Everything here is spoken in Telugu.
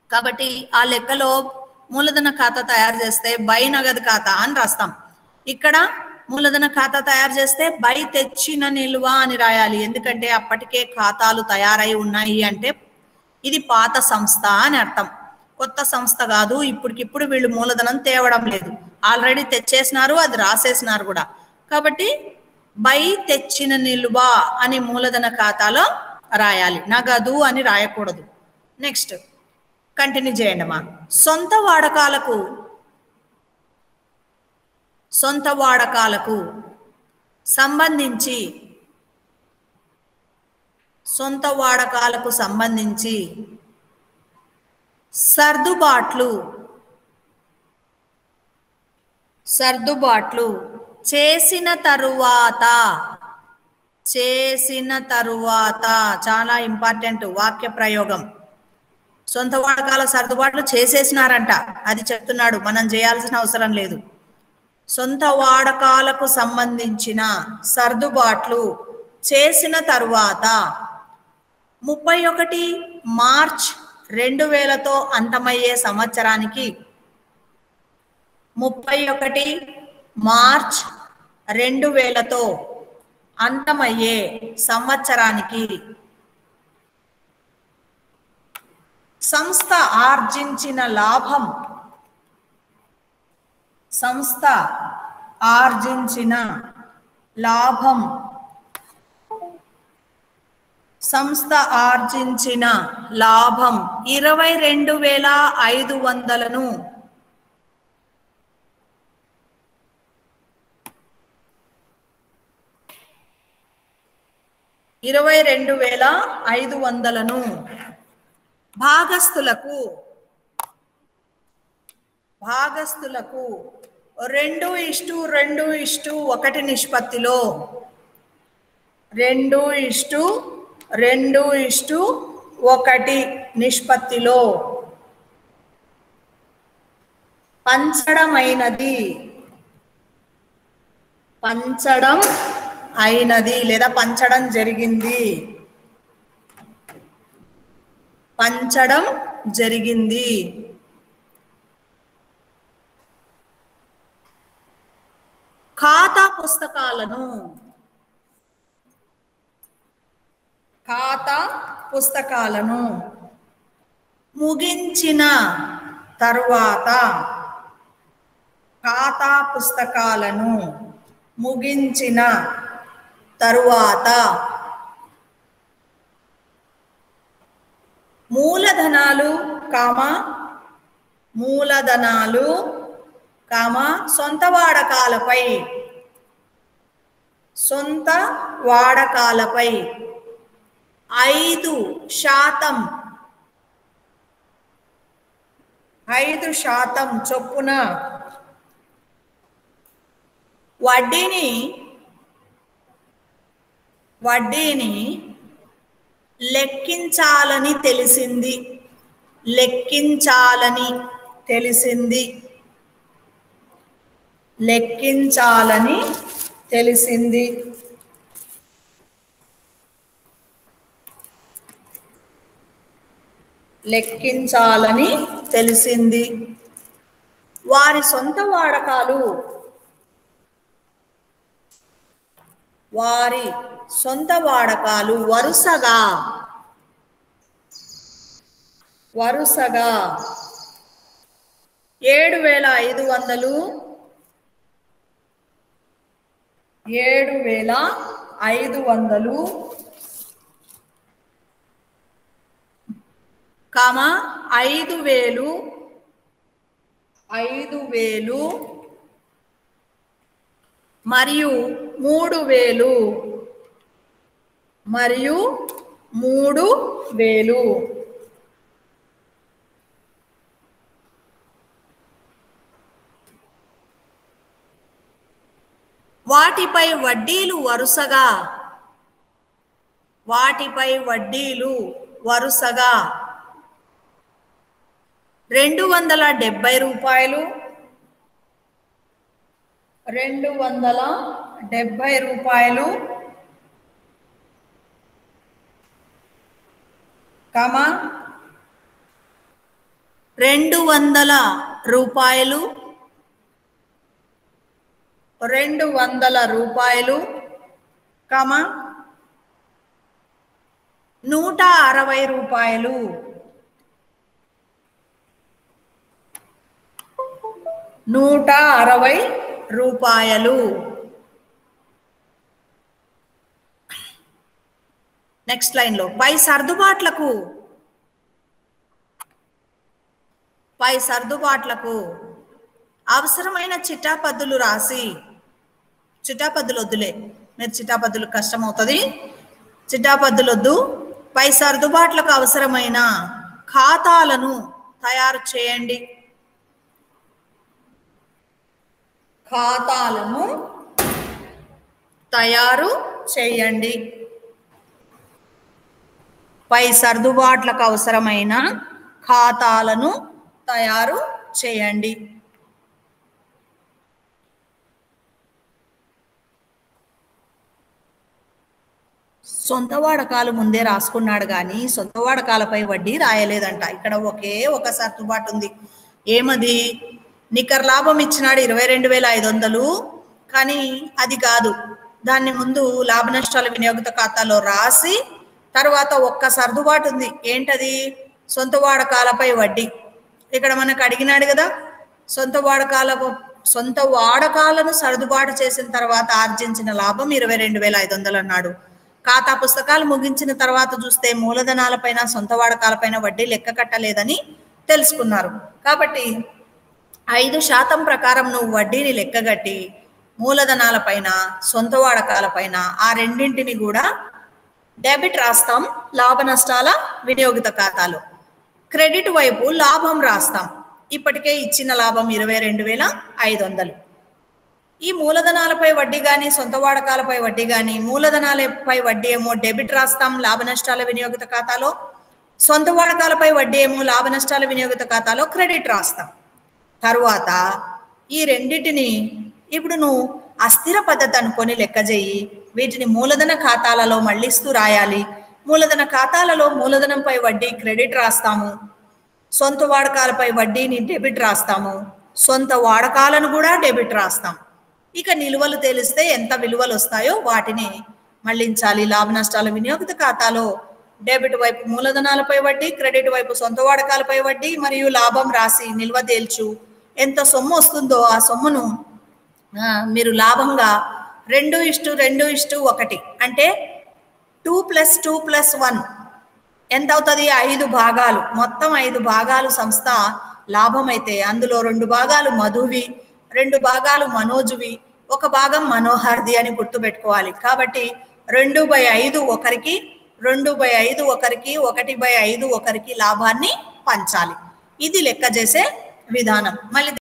కాబట్టి ఆ లెక్కలో మూలధన ఖాతా తయారు చేస్తే బై నగదు ఖాతా అని రాస్తాం ఇక్కడ మూలధన ఖాతా తయారు చేస్తే బై తెచ్చిన నిల్వ అని రాయాలి ఎందుకంటే అప్పటికే ఖాతాలు తయారై ఉన్నాయి అంటే ఇది పాత సంస్థ అని అర్థం కొత్త సంస్థ కాదు ఇప్పటికిప్పుడు వీళ్ళు మూలధనం తేవడం లేదు ఆల్రెడీ తెచ్చేసినారు అది రాసేసినారు కూడా కాబట్టి బై తెచ్చిన నిల్వ అని మూలధన ఖాతాలో రాయాలి నగదు అని రాయకూడదు నెక్స్ట్ కంటిన్యూ చేయండి అమ్మా సొంత వాడకాలకు సొంత వాడకాలకు సంబంధించి సొంత వాడకాలకు సంబంధించి సర్దుబాట్లు సర్దుబాట్లు చేసిన తరువాత చేసిన తరువాత చాలా ఇంపార్టెంట్ వాక్య ప్రయోగం సొంత వాడకాల సర్దుబాట్లు చేసేసినారంట అది చెప్తున్నాడు మనం చేయాల్సిన అవసరం లేదు సొంత వాడకాలకు సంబంధించిన సర్దుబాట్లు చేసిన తరువాత ముప్పై ఒకటి మార్చ్ రెండు వేలతో అంతమయ్యే సంవత్సరానికి ముప్పై ఒకటి మార్చ్ రెండు వేలతో అంతమయ్యే సంవత్సరానికి సంస్థ ఆర్జించిన లాభం సంస్థ ఆర్జించిన లాభం సంస్థ ఆర్జించిన లాభం ఇరవై రెండు వేల ఐదు వందలను ఇరవై రెండు వేల ఐదు వందలను భాగస్థులకు భాగస్థులకు రెండు ఇష్టు రెండు ఇష్టు ఒకటి నిష్పత్తిలో రెండు ఇష్టు రెండు ఇష్టు ఒకటి నిష్పత్తిలో పంచడమైనది పంచడం అయినది లేదా పంచడం జరిగింది పంచడం జరిగింది ఖాతా పుస్తకాలను ఖాతా పుస్తకాలను ముగించిన తరువాత ఖాతా పుస్తకాలను ముగించిన తరువాత మూలధనాలు కామ మూలధనాలు కామ సొంత వాడకాలపై సొంత వాడకాలపై ఐదు శాతం ఐదు శాతం చొప్పున వడ్డీని వడ్డీని లెక్కించాలని తెలిసింది లెక్కించాలని తెలిసింది లెక్కించాలని తెలిసింది లెక్కించాలని తెలిసింది వారి సొంత వాడకాలు వారి సొంత వాడకాలు వరుసగా వరుసగా ఏడు వేల ఐదు వందలు ఏడు వేల ఐదు వందలు కామ ఐదు వేలు ఐదు వేలు మరియు మూడు వేలు మరియు మూడు వేలు వాటిపై వడ్డీలు వరుసగా వాటిపై వడ్డీలు వరుసగా రెండు వందల డెబ్బై రూపాయలు రెండు వందల డెబ్బై రూపాయలు కమ రెండు వందల రూపాయలు రెండు వందల రూపాయలు కమ నూట అరవై రూపాయలు నూట అరవై రూపాయలు నెక్స్ట్ లైన్లో పై సర్దుబాట్లకు పై సర్దుబాట్లకు అవసరమైన చిటాపద్దులు రాసి చిటాపద్దులు వద్దులే మీరు చిటాపద్దులు కష్టం అవుతుంది చిటాపద్దులు వద్దు పై సర్దుబాట్లకు అవసరమైన ఖాతాలను తయారు చేయండి ఖాతాలను తయారు చేయండి పై సర్దుబాట్లకు అవసరమైన ఖాతాలను తయారు చేయండి సొంత వాడకాలు ముందే రాసుకున్నాడు కానీ సొంత వాడకాలపై వడ్డీ రాయలేదంట ఇక్కడ ఒకే ఒక సర్దుబాటు ఉంది ఏమది నికర లాభం ఇచ్చినాడు ఇరవై రెండు వేల ఐదు వందలు కానీ అది కాదు దాన్ని ముందు లాభ నష్టాల వినియోగత ఖాతాలో రాసి తర్వాత ఒక్క సర్దుబాటు ఉంది ఏంటది సొంత వాడకాలపై వడ్డీ ఇక్కడ మనకు అడిగినాడు కదా సొంత వాడకాల సొంత వాడకాలను సర్దుబాటు చేసిన తర్వాత ఆర్జించిన లాభం ఇరవై రెండు వేల ఐదు వందలు అన్నాడు ఖాతా పుస్తకాలు ముగించిన తర్వాత చూస్తే మూలధనాలపైన సొంత వాడకాలపైన వడ్డీ లెక్క కట్టలేదని తెలుసుకున్నారు కాబట్టి ఐదు శాతం ప్రకారం నువ్వు వడ్డీని లెక్కగట్టి మూలధనాలపైన సొంత వాడకాలపైన ఆ రెండింటిని కూడా డెబిట్ రాస్తాం లాభ నష్టాల వినియోగిత ఖాతాలో క్రెడిట్ వైపు లాభం రాస్తాం ఇప్పటికే ఇచ్చిన లాభం ఇరవై రెండు వేల ఐదు వందలు ఈ మూలధనాలపై వడ్డీ కానీ సొంత వాడకాలపై వడ్డీ కానీ మూలధనాలపై వడ్డీ ఏమో డెబిట్ రాస్తాం లాభ నష్టాల వినియోగిత ఖాతాలో సొంత వాడకాలపై వడ్డీ ఏమో లాభ నష్టాల వినియోగిత ఖాతాలో క్రెడిట్ రాస్తాం తరువాత ఈ రెండింటిని ఇప్పుడు నువ్వు అస్థిర పద్ధతి అనుకొని లెక్క చేయి వీటిని మూలధన ఖాతాలలో మళ్ళిస్తూ రాయాలి మూలధన ఖాతాలలో మూలధనంపై వడ్డీ క్రెడిట్ రాస్తాము సొంత వాడకాలపై వడ్డీని డెబిట్ రాస్తాము సొంత వాడకాలను కూడా డెబిట్ రాస్తాం ఇక నిల్వలు తెలిస్తే ఎంత విలువలు వస్తాయో వాటిని మళ్లించాలి లాభ నష్టాల వినియోగిత ఖాతాలో డెబిట్ వైపు మూలధనాలపై వడ్డీ క్రెడిట్ వైపు సొంత వాడకాలపై వడ్డీ మరియు లాభం రాసి నిల్వ తేల్చు ఎంత సొమ్ము వస్తుందో ఆ సొమ్మును ఆ, మీరు లాభంగా రెండు ఇష్టు రెండు ఇష్టు ఒకటి అంటే two plus two plus one ఎంత అవుతుంది ఐదు భాగాలు మొత్తం ఐదు భాగాలు సంస్థ లాభం అయితే అందులో రెండు భాగాలు మధువి రెండు భాగాలు మనోజువి ఒక భాగం మనోహర్ది అని గుర్తుపెట్టుకోవాలి కాబట్టి రెండు బై ఐదు ఒకరికి రెండు బై ఐదు ఒకరికి ఒకటి బై ఐదు ఒకరికి లాభాన్ని పంచాలి ఇది లెక్క చేసే విధానం మళ్ళీ